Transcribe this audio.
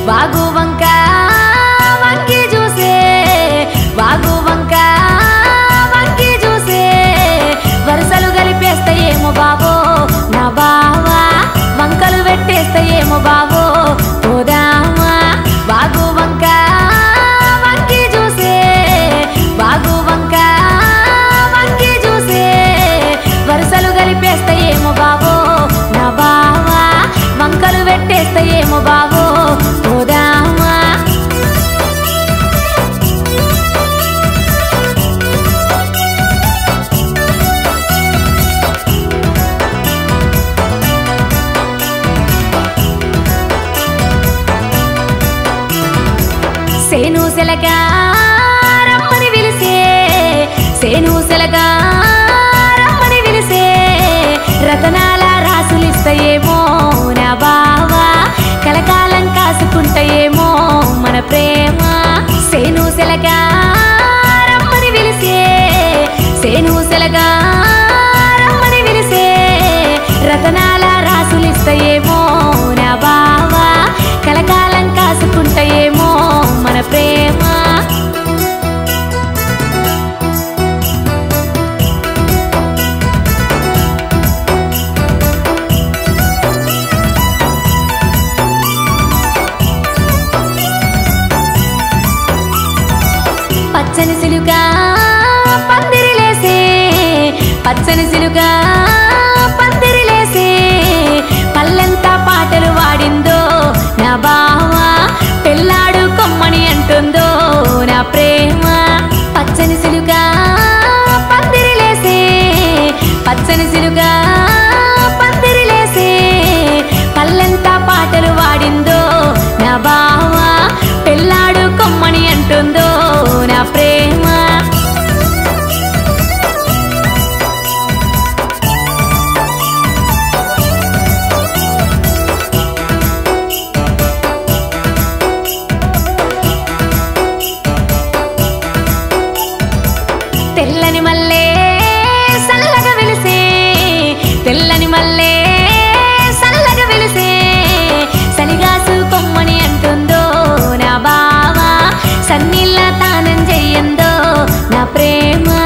వాగు వంక వంకి చూసే వాగు వంక వంకి చూసే వరుసలు కలిపేస్తే ఏమో బావో నా బావా వంకలు పెట్టేస్తే ఏమో బావో పోదామా వాగు వంక వంకి చూసే వాగు వంక వంకి చూసే వరుసలు కలిపేస్తే ఏమో బావో నా బావా వంకలు పెట్టేస్తే ఏమో బావో పోదామా సేను సెలగా రమ్మని పిలిసే సేను సెలగా రమ్మని పిలిసే రతనాల రాసులిస్తాయేమో నా బావా కలకాలం కాసుకుంటాయేమో మన ప్రేమ సేను సెలగా రమ్మని పిలిసే సేను సెలగా రమ్మని పిలిసే రతనాల రాసులిస్తాయేమో నా బావా కలకాలం కాసుకుంటాయేమో మన ప్రేమ పచ్చని సిలుగా పందిరిలేసే పచ్చని సిలుగా పందిరిలేసే పల్లెంత పాటలు వాడిందో నా బావా పెళ్ళాడు కొమ్మని అంటుందో నా ప్రేమ పచ్చని సిలుగా పందిరిలేసే పచ్చని సిలుగా పందిరిలేసే పల్లెంత పాటలు వాడిందో నా బావా పెళ్ళాడు కొమ్మని అంటుందో నా ప్రేమ తెల్లని మల్లే సల్లగా వెలిసే తెల్లని మల్లే సల్లగా వెలిసే సలిగాసు కొమ్మని అంటుందో నా బావా సన్నీళ్ళ తానం చెయ్యందో నా ప్రేమ